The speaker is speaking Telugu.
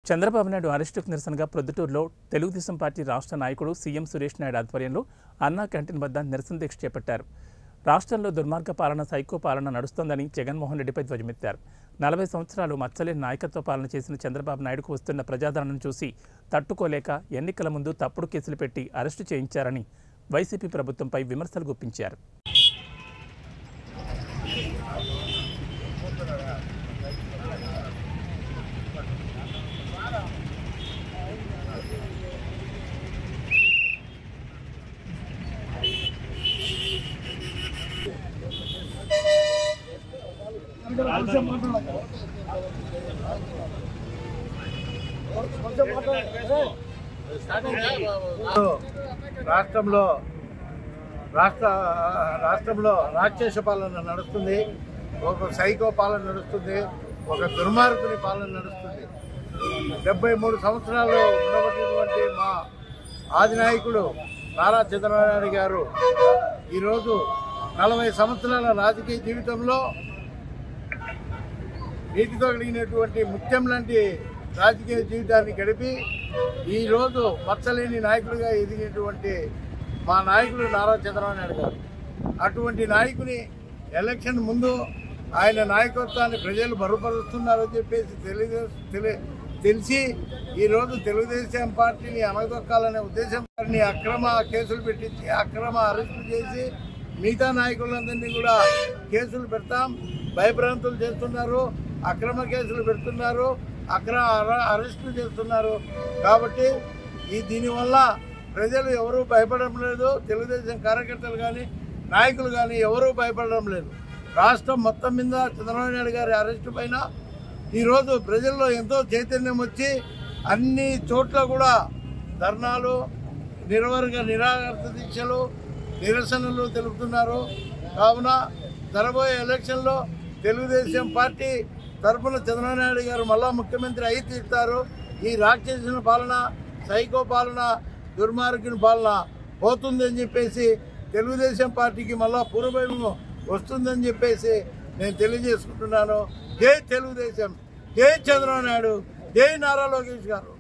చంద్రబాబు నాయుడు అరెస్టుకు నిరసనగా ప్రొద్దుటూరులో తెలుగుదేశం పార్టీ రాష్ట్ర నాయకుడు సీఎం సురేష్ నాయుడు ఆధ్వర్యంలో అన్నా క్యాంటీన్ వద్ద నిరసన దీక్ష చేపట్టారు రాష్ట్రంలో దుర్మార్గ పాలన సైకో పాలన నడుస్తోందని జగన్మోహన్ రెడ్డిపై ధ్వజమెత్తారు నలభై సంవత్సరాలు మచ్చలేని నాయకత్వ పాలన చేసిన చంద్రబాబు నాయుడుకు వస్తున్న ప్రజాదరణను చూసి తట్టుకోలేక ఎన్నికల ముందు తప్పుడు కేసులు పెట్టి అరెస్టు చేయించారని వైసీపీ ప్రభుత్వంపై విమర్శలు గుప్పించారు రాష్ట్రంలో రాష్ట్ర రాష్ట్రంలో రాక్షస పాలన నడుస్తుంది ఒక సైకో పాలన నడుస్తుంది ఒక దుర్మార్గుని పాలన నడుస్తుంది డెబ్బై మూడు సంవత్సరాలు ఉండబడినటువంటి మా ఆదినాయకుడు నారా చంద్రబాబు నాయుడు గారు ఈరోజు నలభై సంవత్సరాల రాజకీయ జీవితంలో నీటితో కలిగినటువంటి ముత్యం లాంటి రాజకీయ జీవితాన్ని గడిపి ఈరోజు మచ్చలేని నాయకుడిగా ఎదిగినటువంటి మా నాయకుడు నారా చంద్రబాబు నాయుడు గారు అటువంటి నాయకుని ఎలక్షన్ ముందు ఆయన నాయకత్వాన్ని ప్రజలు బరుపరుస్తున్నారని చెప్పేసి తెలియ తెలి తెలిసి ఈరోజు తెలుగుదేశం పార్టీని అనగదొక్కాలనే ఉద్దేశం వారిని అక్రమ కేసులు పెట్టించి అక్రమ అరెస్టులు చేసి మిగతా నాయకులందరినీ కూడా కేసులు పెడతాం భయభ్రాంతులు చేస్తున్నారు అక్రమ కేసులు పెడుతున్నారు అక్రమ అర- అరెస్టులు చేస్తున్నారు కాబట్టి ఈ దీనివల్ల ప్రజలు ఎవరూ భయపడడం లేదు తెలుగుదేశం కార్యకర్తలు కానీ నాయకులు కానీ ఎవరూ భయపడడం లేదు రాష్ట్రం మొత్తం మీద చంద్రబాబు నాయుడు గారి అరెస్టు పైన ఈరోజు ప్రజల్లో ఎంతో చైతన్యం వచ్చి అన్ని చోట్ల కూడా ధర్నాలు నిర్వర్గ నిరాకరణ దీక్షలు నిరసనలు తెలుపుతున్నారు కావున జరబోయే ఎలక్షన్లో తెలుగుదేశం పార్టీ తరఫున చంద్రబాబు నాయుడు గారు మళ్ళా ముఖ్యమంత్రి అయి తీస్తారు ఈ రాక్షసుని పాలన సైకో పాలన దుర్మార్గుని పాలన పోతుందని చెప్పేసి తెలుగుదేశం పార్టీకి మళ్ళా పూర్వభైవం వస్తుందని చెప్పేసి నేను తెలియజేసుకుంటున్నాను జై తెలుగుదేశం జై చంద్రబాబు నాయుడు జై నారా లోకేష్ గారు